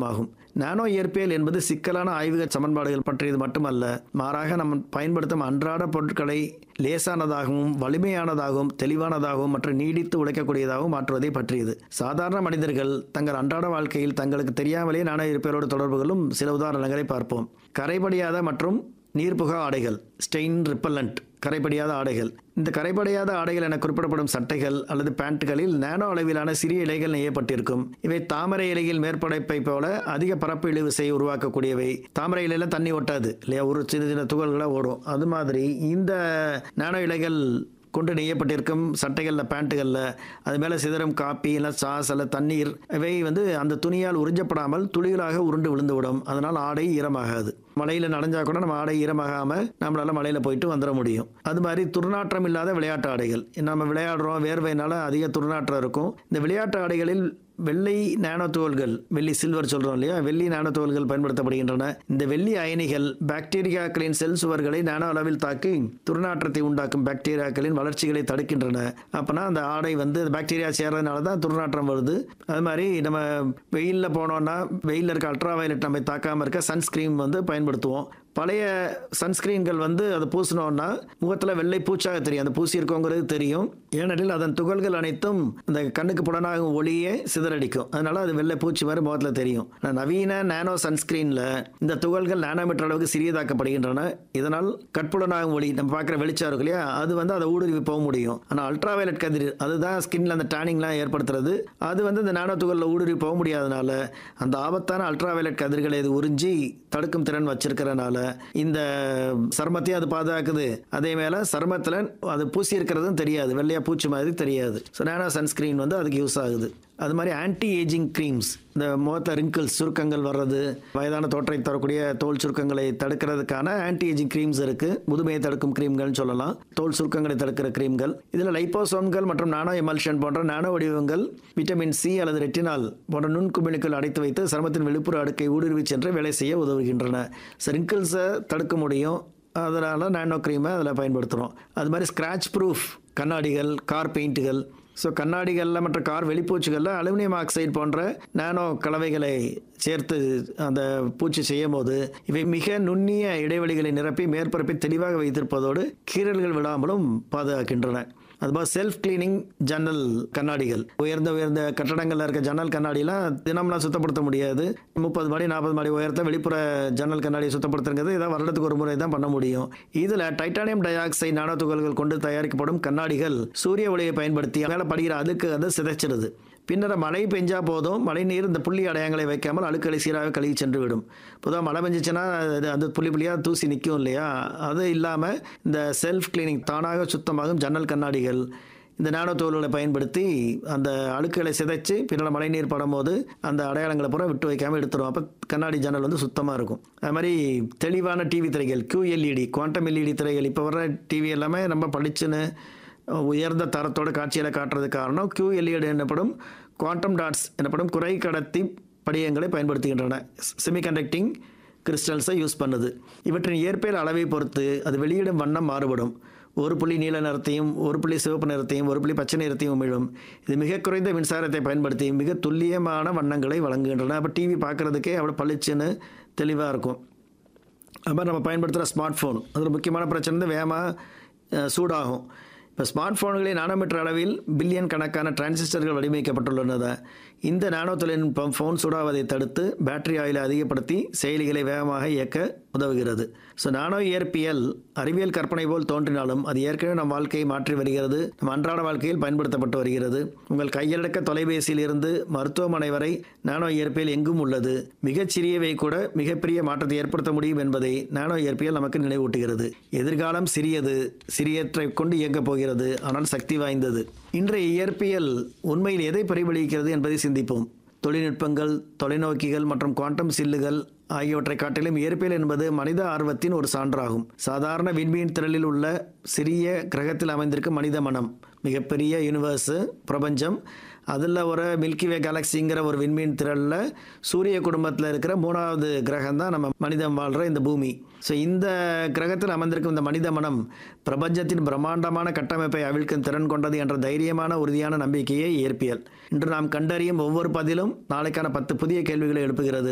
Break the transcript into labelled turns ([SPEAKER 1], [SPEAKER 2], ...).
[SPEAKER 1] சாத்தியமாகும் நானோ இயற்பியல் என்பது சிக்கலான ஆய்வக சமன்பாடுகள் பற்றியது மட்டுமல்ல மாறாக நம்ம பயன்படுத்தும் அன்றாட பொருட்களை லேசானதாகவும் வலிமையானதாகவும் தெளிவானதாகவும் மற்றும் நீடித்து உழைக்கக்கூடியதாகவும் மாற்றுவதை பற்றியது சாதாரண மனிதர்கள் தங்கள் அன்றாட வாழ்க்கையில் தங்களுக்கு தெரியாமலே நானோ இயற்பியலோடு தொடர்பு கொள்ளும் சில உதாரணங்களை பார்ப்போம் கரைபடியாத மற்றும் நீர்ப்புகா ஆடைகள் ஸ்டெயின் ரிப்பல்லண்ட் கரைபடியாத ஆடைகள் இந்த கரைபடியாத ஆடைகள் என குறிப்பிடப்படும் சட்டைகள் அல்லது பேண்ட்டுகளில் நானோ அளவிலான சிறிய இலைகள் நெய்யப்பட்டிருக்கும் இவை தாமரை இலையில் மேற்படைப்பை போல அதிக பரப்பு இழுவிசை உருவாக்கக்கூடியவை தாமரை இலையில தண்ணி ஒட்டாது இல்லையா ஒரு சின்ன சின்ன துகள்களாக ஓடும் அது மாதிரி இந்த நானோ இலைகள் கொண்டு நெய்யப்பட்டிருக்கும் சட்டைகளில் பேண்ட்டுகளில் அது மேலே சிதறும் காப்பி இல்லை சாஸ் அல்ல தண்ணீர் இவை வந்து அந்த துணியால் உறிஞ்சப்படாமல் துளிகளாக உருண்டு விழுந்துவிடும் அதனால் ஆடை ஈரமாகாது மழையில் நனைஞ்சா கூட நம்ம ஆடை ஈரமாகாமல் நம்மளால் மழையில் போயிட்டு வந்துட முடியும் அது மாதிரி துர்நாற்றம் இல்லாத விளையாட்டு ஆடைகள் நம்ம விளையாடுறோம் வேர்வையினால அதிக துர்நாற்றம் இருக்கும் இந்த விளையாட்டு ஆடைகளில் வெள்ளை நானோ துகள்கள் வெள்ளி சில்வர் சொல்கிறோம் இல்லையா வெள்ளி நானோ துகள்கள் பயன்படுத்தப்படுகின்றன இந்த வெள்ளி அயனிகள் பாக்டீரியாக்களின் செல் சுவர்களை நானோ அளவில் தாக்கி துர்நாற்றத்தை உண்டாக்கும் பாக்டீரியாக்களின் வளர்ச்சிகளை தடுக்கின்றன அப்போனா அந்த ஆடை வந்து பாக்டீரியா சேர்றதுனால தான் துர்நாற்றம் வருது அது மாதிரி நம்ம வெயிலில் போனோம்னா வெயிலில் இருக்க அல்ட்ரா வயலட் நம்ம தாக்காமல் இருக்க சன்ஸ்கிரீன் வந்து பயன்படுத்துவோம் பழைய சன்ஸ்கிரீன்கள் வந்து அதை பூசினோன்னா முகத்தில் வெள்ளை பூச்சாக தெரியும் அந்த பூசி இருக்கோங்கிறது தெரியும் ஏனெனில் அதன் துகள்கள் அனைத்தும் அந்த கண்ணுக்கு புலனாகும் ஒளியே சிதறடிக்கும் அதனால அது வெள்ளை பூச்சி மாதிரி முகத்தில் தெரியும் ஆனா, நவீன நானோ சன்ஸ்கிரீனில் இந்த துகள்கள் நானோமீட்டர் அளவுக்கு சிறியதாக்கப்படுகின்றன இதனால் கட்புலனாகும் ஒளி நம்ம பார்க்குற வெளிச்சம் இருக்கு இல்லையா அது வந்து அதை ஊடுருவி போக முடியும் ஆனால் அல்ட்ரா வயலட் கதிர் அதுதான் ஸ்கின்ல அந்த டேனிங்லாம் ஏற்படுத்துறது அது வந்து இந்த நானோ துகளில் ஊடுருவி போக முடியாதனால அந்த ஆபத்தான அல்ட்ரா வயலட் கதிர்களை இது உறிஞ்சி தடுக்கும் திறன் வச்சிருக்கிறனால இந்த சருமத்தையும் அது பாதுகாக்குது அதே மேல சருமத்தில் அது பூசி இருக்கிறதும் தெரியாது வெள்ளையா பூச்சி மாதிரி தெரியாது ஸோ நானோ சன்ஸ்கிரீன் வந்து அதுக்கு யூஸ் ஆகுது அது மாதிரி ஆன்டி ஏஜிங் க்ரீம்ஸ் இந்த முகத்தில் ரிங்கிள்ஸ் சுருக்கங்கள் வர்றது வயதான தோற்றை தரக்கூடிய தோல் சுருக்கங்களை தடுக்கிறதுக்கான ஆன்டி ஏஜிங் க்ரீம்ஸ் இருக்கு முதுமையை தடுக்கும் க்ரீம்கள்னு சொல்லலாம் தோல் சுருக்கங்களை தடுக்கிற க்ரீம்கள் இதில் லைப்போசோம்கள் மற்றும் நானோ எமல்ஷன் போன்ற நானோ வடிவங்கள் விட்டமின் சி அல்லது ரெட்டினால் போன்ற நுண்குமிழுக்கள் அடைத்து வைத்து சருமத்தின் வெளிப்புற அடுக்கை ஊடுருவி சென்று வேலை செய்ய உதவுகின்றன ரிங்கிள்ஸை தடுக்க முடியும் அதனால் நானோ க்ரீமை அதில் பயன்படுத்துகிறோம் அது மாதிரி ஸ்க்ராட்ச் ப்ரூஃப் கண்ணாடிகள் கார் பெயிண்ட்டுகள் ஸோ கண்ணாடிகளில் மற்ற கார் வெளிப்பூச்சிகளில் அலுமினியம் ஆக்சைடு போன்ற நானோ கலவைகளை சேர்த்து அந்த பூச்சி செய்யும் போது இவை மிக நுண்ணிய இடைவெளிகளை நிரப்பி மேற்பரப்பை தெளிவாக வைத்திருப்பதோடு கீறல்கள் விடாமலும் பாதுகாக்கின்றன அதுபோல் செல்ஃப் கிளீனிங் ஜன்னல் கண்ணாடிகள் உயர்ந்த உயர்ந்த கட்டடங்களில் இருக்க ஜன்னல் கண்ணாடிலாம் தினம்லாம் சுத்தப்படுத்த முடியாது முப்பது மாடி நாற்பது மாடி உயரத்தை வெளிப்புற ஜன்னல் கண்ணாடியை சுத்தப்படுத்துறது இதை வருடத்துக்கு ஒரு முறை தான் பண்ண முடியும் இதில் டைட்டானியம் டை ஆக்சைடு நானோ துகள்கள் கொண்டு தயாரிக்கப்படும் கண்ணாடிகள் சூரிய ஒளியை பயன்படுத்தி மேலே படுகிற அதுக்கு அதை சிதைச்சிடுது பின்னர் மழை பெஞ்சா போதும் மழை நீர் இந்த புள்ளி அடையாளங்களை வைக்காமல் அழுக்களை சீராக கழுவி சென்று விடும் பொதுவாக மழை பெஞ்சிச்சுன்னா அது அந்த புள்ளி புள்ளியாக தூசி நிற்கும் இல்லையா அது இல்லாமல் இந்த செல்ஃப் கிளீனிங் தானாக சுத்தமாகும் ஜன்னல் கண்ணாடிகள் இந்த நானோ தோல்களை பயன்படுத்தி அந்த அழுக்குகளை சிதைச்சு பின்னால் மழை நீர் படும்போது அந்த அடையாளங்களை பூரா விட்டு வைக்காமல் எடுத்துரும் அப்போ கண்ணாடி ஜன்னல் வந்து சுத்தமாக இருக்கும் அது மாதிரி தெளிவான டிவி திரைகள் QLED குவாண்டம் எல்இடி திரைகள் இப்போ வர டிவி எல்லாமே நம்ம படிச்சுன்னு உயர்ந்த தரத்தோட காட்சிகளை காட்டுறது காரணம் QLED எனப்படும் குவாண்டம் டாட்ஸ் எனப்படும் குறை கடத்தி படியங்களை பயன்படுத்துகின்றன செமிகண்டக்டிங் கிறிஸ்டல்ஸை யூஸ் பண்ணுது இவற்றின் இயற்பியல் அளவை பொறுத்து அது வெளியிடும் வண்ணம் மாறுபடும் ஒரு புள்ளி நீல நிறத்தையும் ஒரு புள்ளி சிவப்பு நிறத்தையும் ஒரு புள்ளி பச்சை நிறத்தையும் உமிழும் இது மிக குறைந்த மின்சாரத்தை பயன்படுத்தி மிக துல்லியமான வண்ணங்களை வழங்குகின்றன அப்போ டிவி பார்க்குறதுக்கே அவ்வளோ பளிச்சுன்னு தெளிவாக இருக்கும் அது மாதிரி நம்ம பயன்படுத்துகிற ஸ்மார்ட் ஃபோன் அதில் முக்கியமான பிரச்சனை வந்து வேகமாக சூடாகும் இப்போ ஸ்மார்ட் ஃபோன்களில் நானோமீட்டர் அளவில் பில்லியன் கணக்கான டிரான்சிஸ்டர்கள் வடிவமைக்கப்பட்டுள்ளன இந்த நானோ தொழில்நுட்பம் ஃபோன் சூடாவதை தடுத்து பேட்டரி ஆயிலை அதிகப்படுத்தி செயலிகளை வேகமாக இயக்க உதவுகிறது ஸோ நானோ இயற்பியல் அறிவியல் கற்பனை போல் தோன்றினாலும் அது ஏற்கனவே நம் வாழ்க்கையை மாற்றி வருகிறது நம் அன்றாட வாழ்க்கையில் பயன்படுத்தப்பட்டு வருகிறது உங்கள் கையடக்க தொலைபேசியில் இருந்து மருத்துவமனை வரை நானோ இயற்பியல் எங்கும் உள்ளது மிகச்சிறியவை கூட மிகப்பெரிய மாற்றத்தை ஏற்படுத்த முடியும் என்பதை நானோ இயற்பியல் நமக்கு நினைவூட்டுகிறது எதிர்காலம் சிறியது சிறியற்றை கொண்டு இயங்கப் போகிறது ஆனால் சக்தி வாய்ந்தது இன்றைய இயற்பியல் உண்மையில் எதை பிரதிபலிக்கிறது என்பதை சிந்திப்போம் தொழில்நுட்பங்கள் தொலைநோக்கிகள் மற்றும் குவாண்டம் சில்லுகள் ஆகியவற்றை காட்டிலும் இயற்பியல் என்பது மனித ஆர்வத்தின் ஒரு சான்றாகும் சாதாரண விண்மீன் திரளில் உள்ள சிறிய கிரகத்தில் அமைந்திருக்கும் மனித மனம் மிகப்பெரிய யூனிவர்ஸு பிரபஞ்சம் அதில் ஒரு மில்கிவே கேலக்சிங்கிற ஒரு விண்மீன் திரளில் சூரிய குடும்பத்தில் இருக்கிற மூணாவது கிரகம் தான் நம்ம மனிதன் வாழ்கிற இந்த பூமி ஸோ இந்த கிரகத்தில் அமர்ந்திருக்கும் இந்த மனித மனம் பிரபஞ்சத்தின் பிரம்மாண்டமான கட்டமைப்பை அவிழ்க்கும் திறன் கொண்டது என்ற தைரியமான உறுதியான நம்பிக்கையை இயற்பியல் இன்று நாம் கண்டறியும் ஒவ்வொரு பதிலும் நாளைக்கான பத்து புதிய கேள்விகளை எழுப்புகிறது